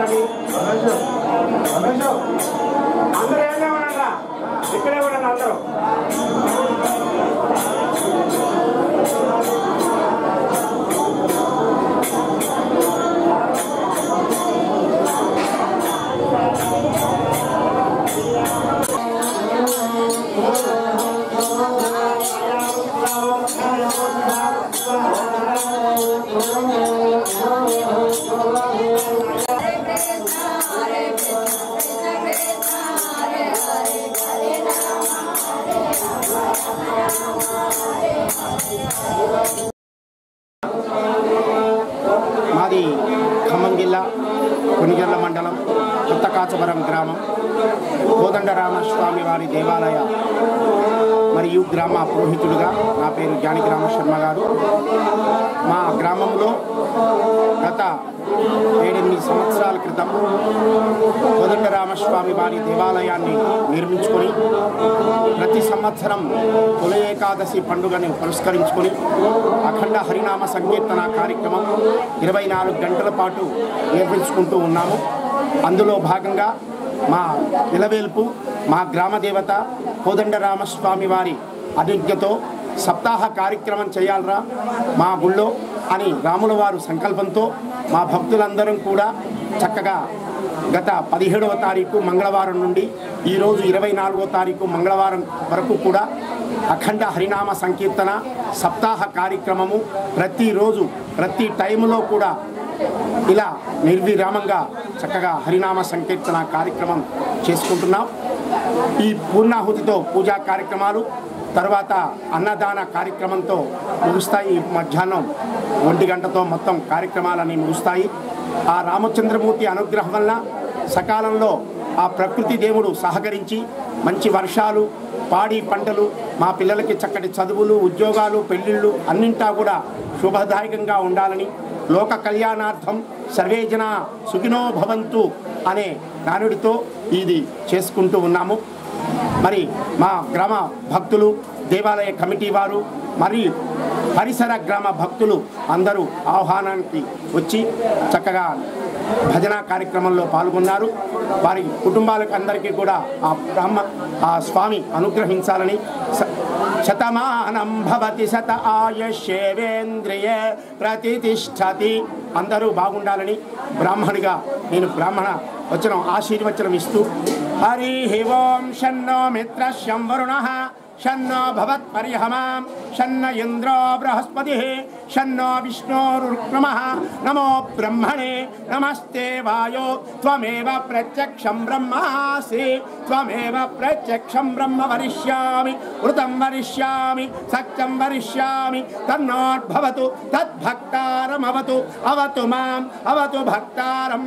కూర్చోండి అందరూ ఏమే ఉన్నారా ఇక్కడే ఉండండి అందరూ మాది ఖమ్మం జిల్లా కొనిజర్ల మండలం కొత్త కాచవరం గ్రామం కోదండరామస్వామి వారి దేవాలయ మరియు గ్రామ పురోహితుడుగా నా పేరు జానకిరామ శర్మ గారు మా గ్రామంలో గత ఏడెనిమిది సంవత్సరాల క్రితం కోదండరామస్వామి వారి దేవాలయాన్ని నిర్మించుకొని ప్రతి సంవత్సరం తొలి ఏకాదశి పండుగని పురస్కరించుకొని అఖండ హరినామ సంకీర్తన కార్యక్రమం ఇరవై నాలుగు గంటల పాటు నిర్వహించుకుంటూ ఉన్నాము అందులో భాగంగా మా నిలవేల్పు మా గ్రామ దేవత కోదండరామస్వామి వారి అనుజ్ఞతో సప్తాహ కార్యక్రమం చేయాలరా మా గుళ్ళో అని రాముల వారు సంకల్పంతో మా భక్తులందరం కూడా చక్కగా గత పదిహేడవ తారీఖు మంగళవారం నుండి ఈరోజు ఇరవై నాలుగో తారీఖు మంగళవారం వరకు కూడా అఖండ హరినామ సంకీర్తన సప్తాహ కార్యక్రమము ప్రతిరోజు ప్రతి టైంలో కూడా ఇలా నిర్విరామంగా చక్కగా హరినామ సంకీర్తన కార్యక్రమం చేసుకుంటున్నాం ఈ పూర్ణాహుతితో పూజా కార్యక్రమాలు తర్వాత అన్నదాన కార్యక్రమంతో ముగుస్తాయి ఈ మధ్యాహ్నం ఒంటి గంటతో మొత్తం కార్యక్రమాలన్నీ ముగుస్తాయి ఆ రామచంద్రమూర్తి అనుగ్రహం వల్ల సకాలంలో ఆ ప్రకృతి దేవుడు సహకరించి మంచి వర్షాలు పాడి పంటలు మా పిల్లలకి చక్కటి చదువులు ఉద్యోగాలు పెళ్ళిళ్ళు అన్నింటా కూడా శుభదాయకంగా ఉండాలని లోక కళ్యాణార్థం సర్వే జన సుఖినో భవంతు అనే నానుడితో ఇది చేసుకుంటూ ఉన్నాము మరి మా గ్రామ భక్తులు దేవాలయ కమిటీ వారు మరి పరిసర గ్రామ భక్తులు అందరూ ఆహ్వానానికి వచ్చి చక్కగా భజన కార్యక్రమంలో పాల్గొన్నారు వారి కుటుంబాలకు అందరికీ కూడా ఆ బ్రహ్మ ఆ స్వామి అనుగ్రహించాలని స- శతమానం భవతి శత ఆయుష్యేవేంద్రియ ప్రతిష్టతి అందరూ బాగుండాలని బ్రాహ్మణిగా నేను బ్రాహ్మణ వచనం ఆశీర్వచనం ఇస్తూ హరి ఓం షన్నో మిత్ర శం వరుణ షన్నో భవత్పరిహమాం షన్న ఇంద్రో బృహస్పతి షన్నో విష్ణోరుక్రమ నమో బ్రహ్మణే నమస్తే వాయో త్వమేవ ప్రత్యక్షం బ్రహ్మాసి త్వమేవ ప్రత్యక్షం బ్రహ్మ వరిష్యామి వృతం వరిష్యామి సత్యం వరిష్యామి తన్నోద్భవతు తద్భక్తారమవతు అవతు మాం అవతు భక్తారం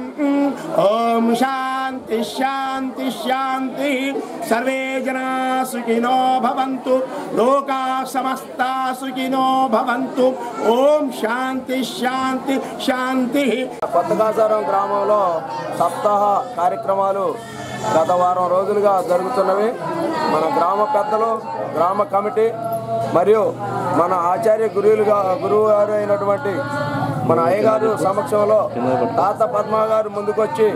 ఓం శాంతి శాంతి శాంతి సర్వే జనా సుఖినో భవంతు లోకా సమస్తా సుఖినో భవంతు ఓం శాంతి శాంతి శాంతి కొత్తగాసారం గ్రామంలో సప్తాహ కార్యక్రమాలు గత వారం రోజులుగా జరుగుతున్నవి మన గ్రామ పెద్దలు గ్రామ కమిటీ మరియు మన ఆచార్య గురువులుగా గురువు గారు అయినటువంటి మన అయ్యగారు సమక్షంలో తాత పద్మ గారు ముందుకొచ్చి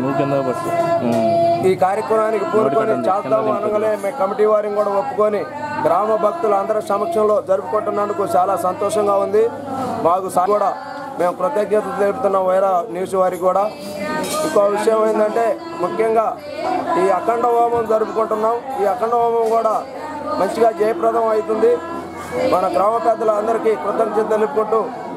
ఈ కార్యక్రమానికి పూనుకొని చేద్దాము అనగానే మేము కమిటీ వారిని కూడా ఒప్పుకొని గ్రామ భక్తులు అందరి సమక్షంలో జరుపుకుంటున్నందుకు చాలా సంతోషంగా ఉంది మాకు సా- కూడా మేము కృతజ్ఞతలు తెలుపుతున్నాం వైరా న్యూస్ వారికి కూడా ఇంకో విషయం ఏంటంటే ముఖ్యంగా ఈ అఖండ హోమం జరుపుకుంటున్నాం ఈ అఖండ హోమం కూడా మంచిగా జయప్రదం అవుతుంది మన గ్రామ పెద్దలందరికీ కృతజ్ఞత తెలుపుకుంటూ